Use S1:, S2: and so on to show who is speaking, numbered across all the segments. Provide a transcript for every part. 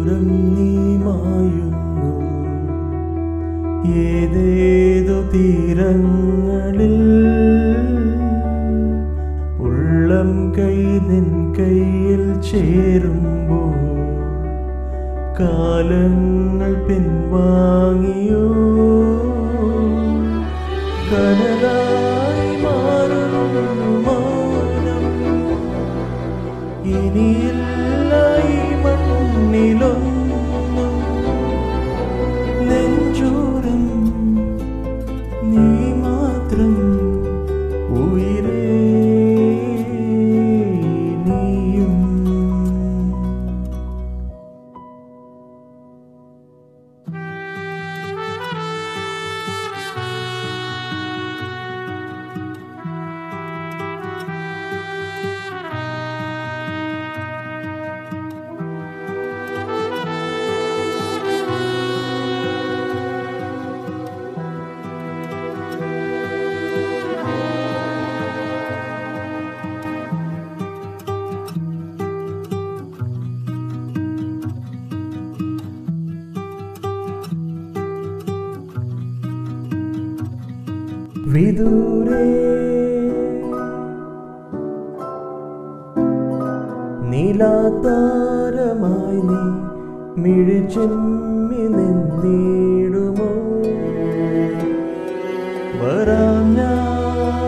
S1: ദൂരം നീ മായുന്നു ഏതേതോ തീരങ്ങളിൽ ഉള്ളം കൈ നിൻ കയ്യിൽ ചേരുമ്പോൾ കാലങ്ങൾ പിൻവാങ്ങിയോ കനലായി മാറുന്നു മൗനം ഇനിയില്ല ഈ മണ്ണിലൊന്നും നെഞ്ചൂരം നീ മാത്രം ഉയരേ നീയും വിദൂരേ നീലാതാരമായി നീ മിഴിച്ചെമ്മി നിന്നിടുമോ വരാം ഞാൻ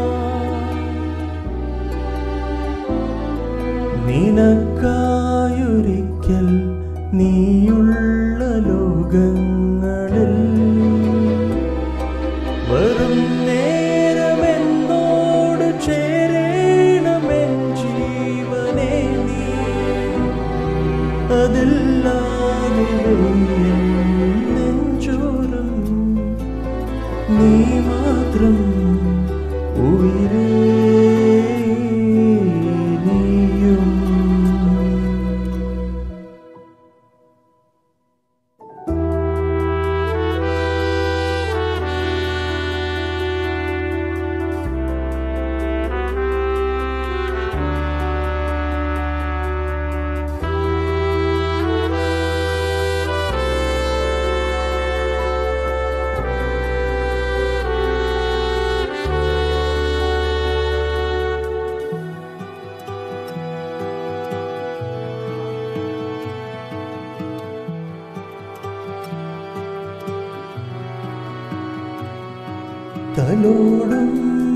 S1: നിനക്കായൊരിക്കൽ നീയുള്ള ലോകങ്ങളിൽ വരും നേരമെന്നോട് ചേരേണമെൻ ജീവനെ നീ അതില്ലാതെ എൻ നെഞ്ചോരം നീ മാത്രം ഉയരേ നീയും തലോടും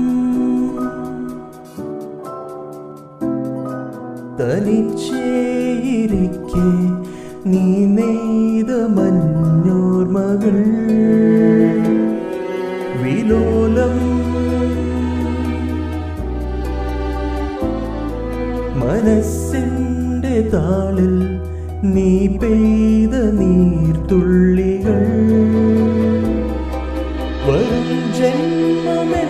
S1: തനിച്ചേരിക്കെ നീ നെയ്ത മഞ്ഞോർമകൾ വിലോലം മനസ്സിൻ്റെ താളിൽ നീ പെയ്ത നീർത്തുള്ളികൾ വരും ജന്മമെൻ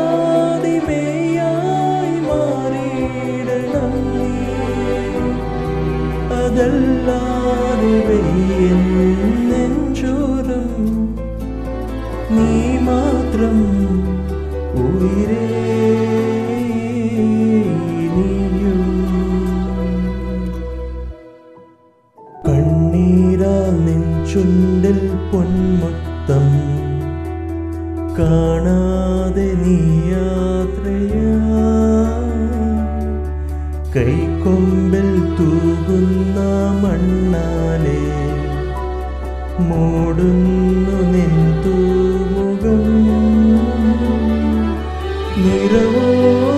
S1: പാതിമേയായി മാറിയിടണം നീ. അതല്ലാതെ വെയ്യൻ നെഞ്ചോരം നീ മാത്രം ഉയരേ നീയും കണ്ണീരാൽ നിൻ ചുണ്ടിൽ പൊന്മുത്തം കാണാതെ നീ യാത്രയാ കൈക്കൊമ്പിൽ തൂകുന്ന മണ്ണാലെ മൂടുന്നു നിൻ തൂമുഖം നിറവോ